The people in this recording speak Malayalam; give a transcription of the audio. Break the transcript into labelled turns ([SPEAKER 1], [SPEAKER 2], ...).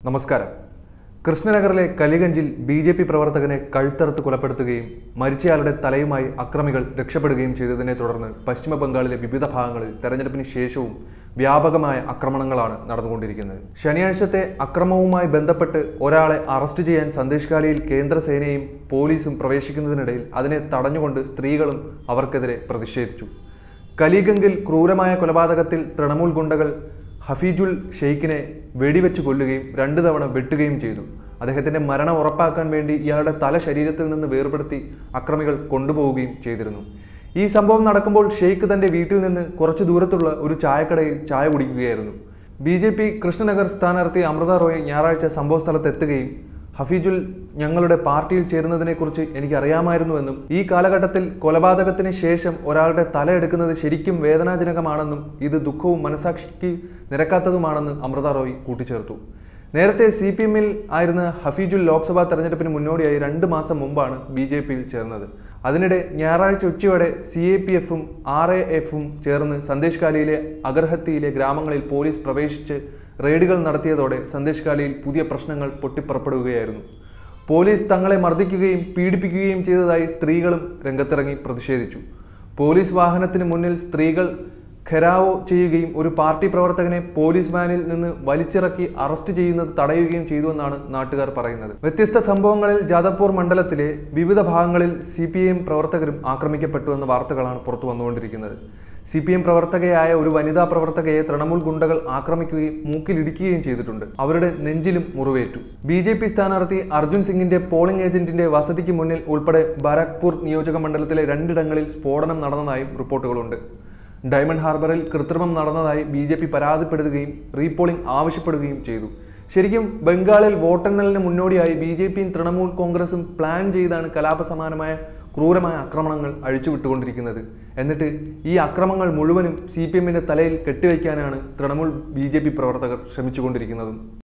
[SPEAKER 1] നമസ്കാരം കൃഷ്ണനഗറിലെ കലിഗഞ്ചിൽ ബി ജെ പി പ്രവർത്തകനെ കഴുത്തറുത്ത് കൊലപ്പെടുത്തുകയും മരിച്ചയാളുടെ തലയുമായി അക്രമികൾ രക്ഷപ്പെടുകയും ചെയ്തതിനെ തുടർന്ന് പശ്ചിമ ബംഗാളിലെ വിവിധ ഭാഗങ്ങളിൽ തെരഞ്ഞെടുപ്പിന് ശേഷവും വ്യാപകമായ ആക്രമണങ്ങളാണ് നടന്നുകൊണ്ടിരിക്കുന്നത് ശനിയാഴ്ചത്തെ അക്രമവുമായി ബന്ധപ്പെട്ട് ഒരാളെ അറസ്റ്റ് ചെയ്യാൻ സന്ദേശകാലിയിൽ കേന്ദ്രസേനയും പോലീസും പ്രവേശിക്കുന്നതിനിടയിൽ അതിനെ തടഞ്ഞുകൊണ്ട് സ്ത്രീകളും അവർക്കെതിരെ പ്രതിഷേധിച്ചു കലിഗംഗിൽ ക്രൂരമായ കൊലപാതകത്തിൽ തൃണമൂൽ ഗുണ്ടകൾ ഹഫീജുൽ ഷെയ്ഖിനെ വെടിവെച്ച് കൊല്ലുകയും രണ്ടു തവണ വെട്ടുകയും ചെയ്തു അദ്ദേഹത്തിന്റെ മരണം ഉറപ്പാക്കാൻ വേണ്ടി ഇയാളുടെ തല ശരീരത്തിൽ നിന്ന് വേർപെടുത്തി അക്രമികൾ കൊണ്ടുപോവുകയും ചെയ്തിരുന്നു ഈ സംഭവം നടക്കുമ്പോൾ ഷെയ്ഖ് തന്റെ വീട്ടിൽ നിന്ന് കുറച്ചു ദൂരത്തുള്ള ഒരു ചായക്കടയിൽ ചായ കുടിക്കുകയായിരുന്നു ബി ജെ പി കൃഷ്ണനഗർ സ്ഥാനാർത്ഥി അമൃത റോയ് ഞായറാഴ്ച സംഭവ സ്ഥലത്തെത്തുകയും ഹഫീജുൽ ഞങ്ങളുടെ പാർട്ടിയിൽ ചേരുന്നതിനെക്കുറിച്ച് എനിക്ക് അറിയാമായിരുന്നുവെന്നും ഈ കാലഘട്ടത്തിൽ കൊലപാതകത്തിന് ശേഷം ഒരാളുടെ തല എടുക്കുന്നത് ശരിക്കും വേദനാജനകമാണെന്നും ഇത് ദുഃഖവും മനസാക്ഷിക്ക് നിരക്കാത്തതുമാണെന്ന് അമൃത റോയ് കൂട്ടിച്ചേർത്തു നേരത്തെ സി പി എമ്മിൽ ആയിരുന്ന ഹഫീജുൽ ലോക്സഭാ തെരഞ്ഞെടുപ്പിന് മുന്നോടിയായി രണ്ട് മാസം മുമ്പാണ് ബി ജെ പിയിൽ ചേർന്നത് അതിനിടെ ഞായറാഴ്ച ഉച്ചയോടെ സി എ പി എഫും ആർ എ എഫും ചേർന്ന് സന്ദേശകാലിയിലെ അഗർഹത്തിയിലെ ഗ്രാമങ്ങളിൽ പോലീസ് പ്രവേശിച്ച് റെയ്ഡുകൾ നടത്തിയതോടെ സന്ദേശകാലിയിൽ പുതിയ പ്രശ്നങ്ങൾ പൊട്ടിപ്പുറപ്പെടുകയായിരുന്നു പോലീസ് തങ്ങളെ മർദ്ദിക്കുകയും പീഡിപ്പിക്കുകയും ചെയ്തതായി സ്ത്രീകളും രംഗത്തിറങ്ങി പ്രതിഷേധിച്ചു പോലീസ് വാഹനത്തിന് മുന്നിൽ സ്ത്രീകൾ ഖെരാവോ ചെയ്യുകയും ഒരു പാർട്ടി പ്രവർത്തകനെ പോലീസ് വാനിൽ നിന്ന് വലിച്ചിറക്കി അറസ്റ്റ് ചെയ്യുന്നത് തടയുകയും ചെയ്തുവെന്നാണ് നാട്ടുകാർ പറയുന്നത് വ്യത്യസ്ത സംഭവങ്ങളിൽ ജാദവ്പൂർ മണ്ഡലത്തിലെ വിവിധ ഭാഗങ്ങളിൽ സി പി എം പ്രവർത്തകരും ആക്രമിക്കപ്പെട്ടുവെന്ന വാർത്തകളാണ് പുറത്തു വന്നുകൊണ്ടിരിക്കുന്നത് സി പി എം പ്രവർത്തകയായ ഒരു വനിതാ പ്രവർത്തകയെ തൃണമൂൽ ഗുണ്ടകൾ ആക്രമിക്കുകയും മൂക്കിലിടിക്കുകയും ചെയ്തിട്ടുണ്ട് അവരുടെ നെഞ്ചിലും മുറിവേറ്റു ബി ജെ പി സ്ഥാനാർത്ഥി അർജുൻ സിംഗിന്റെ പോളിംഗ് ഏജന്റിന്റെ വസതിക്ക് മുന്നിൽ ഉൾപ്പെടെ ബാരാക്പൂർ നിയോജക മണ്ഡലത്തിലെ രണ്ടിടങ്ങളിൽ സ്ഫോടനം നടന്നതായും റിപ്പോർട്ടുകളുണ്ട് ഡയമണ്ട് ഹാർബറിൽ കൃത്രിമം നടന്നതായി ബി ജെ പി പരാതിപ്പെടുകയും റീപോളിംഗ് ആവശ്യപ്പെടുകയും ചെയ്തു ശരിക്കും ബംഗാളിൽ വോട്ടെണ്ണലിന് മുന്നോടിയായി ബി ജെ പിയും തൃണമൂൽ കോൺഗ്രസും പ്ലാൻ ചെയ്താണ് കലാപസമാനമായ ക്രൂരമായ ആക്രമണങ്ങൾ അഴിച്ചുവിട്ടുകൊണ്ടിരിക്കുന്നത് എന്നിട്ട് ഈ അക്രമങ്ങൾ മുഴുവനും സി പി എമ്മിന്റെ തലയിൽ കെട്ടിവയ്ക്കാനാണ് തൃണമൂൽ ബി ജെ പി പ്രവർത്തകർ ശ്രമിച്ചുകൊണ്ടിരിക്കുന്നതും